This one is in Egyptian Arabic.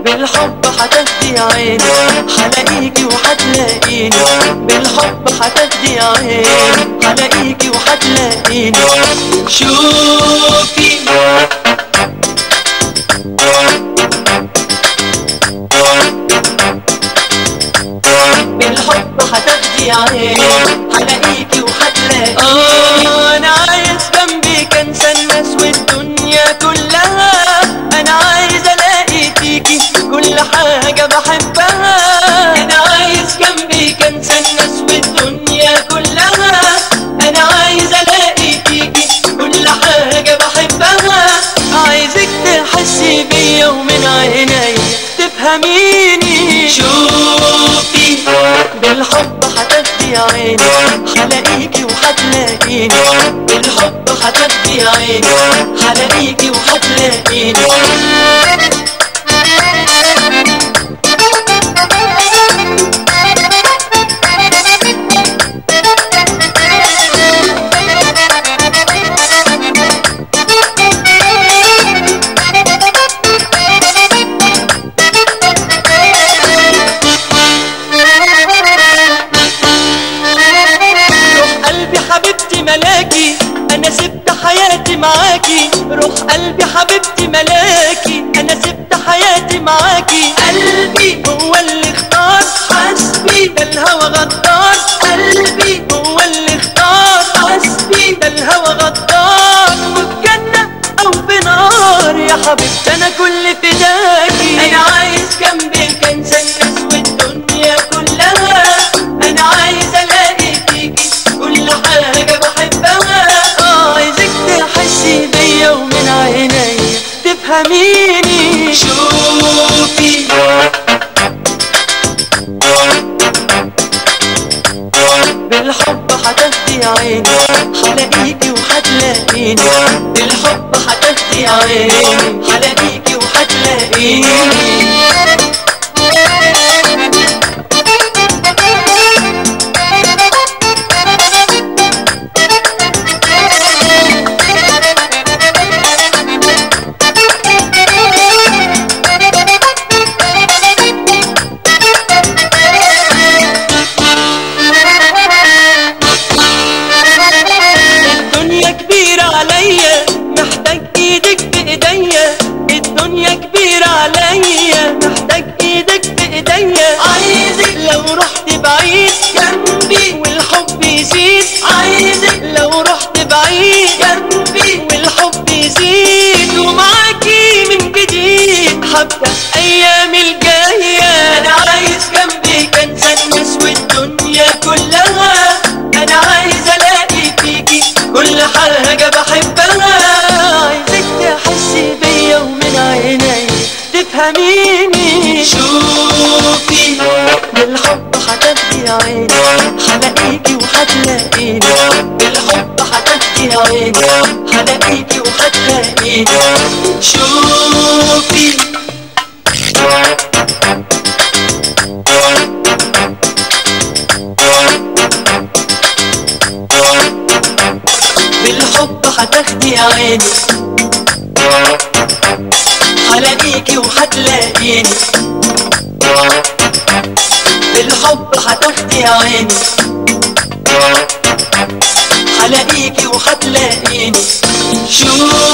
بالحب هتاخدي عيني هلاقيكي وهتلاقيني بالحب هتاخدي عيني هلاقيكي وهتلاقيني شوفي بالحب هتاخدي عيني هلاقيكي وهتلاقيني آه انا عايز جنبك انسى الناس والدنيا كلها انا عايز الاقي فيكي كل حاجة بحبها انا عايز جنبك انسى الناس والدنيا كلها انا عايز الاقي فيكي كل حاجة بحبها عايزك تحسي بيا ومن عيني تفهميني شوفي بالحب هتاخدي عيني هلاقيكي وهتلاقيني بالحب هتاخدي عيني هلاقيكي وهتلاقيني روح قلبي حبيبتي ملاكي انا سبت حياتي معاكي روح قلبي حبيبتي ملاكي انا سبت حياتي معاكي قلبي هو اللي اختار حسبي ده الهوى غدار قلبي هو اللي اختار حسبي ده الهوى غدار وفي جنة او في نار يا حبيبتي انا كل فداكي انا عايز جنبك انسى الناس والدنيا كلها انا عايز الاقي فيكي كل حاجة بحبها آه، عايزك تحسي بيا ومن عيني تفهميني شوفي بالحب هتاخدي عيني هلاقيكي وهتلاقيني بالحب هتاخدي عيني هلاقيكي وهتلاقيني الدنيا كبيرة عليا محتاج ايدك في ايديا الدنيا كبيرة عليا محتاج ايدك في ايديا عايزك لو رحت بعيد جنبي والحب يزيد عايزك لو رحت بعيد جنبي والحب يزيد ومعاكي من جديد هبدأ ايام الجاية انا عايز جنبك انسى الناس والدنيا كلها انا عايز الاقي فيكي كل حاجة بحبها عايزك تحسي بيا ومن عيني تفهميني شوفي بالحب هتاخدي عيني هلاقيكي وهتلاقيني بالحب هتاخدي عيني هلاقيكي وهتلاقيني شوفي بالحب هتاخدي عيني هلاقيكي وهتلاقيني بالحب هتاخدي عيني هلاقيكي وهتلاقيني شوفي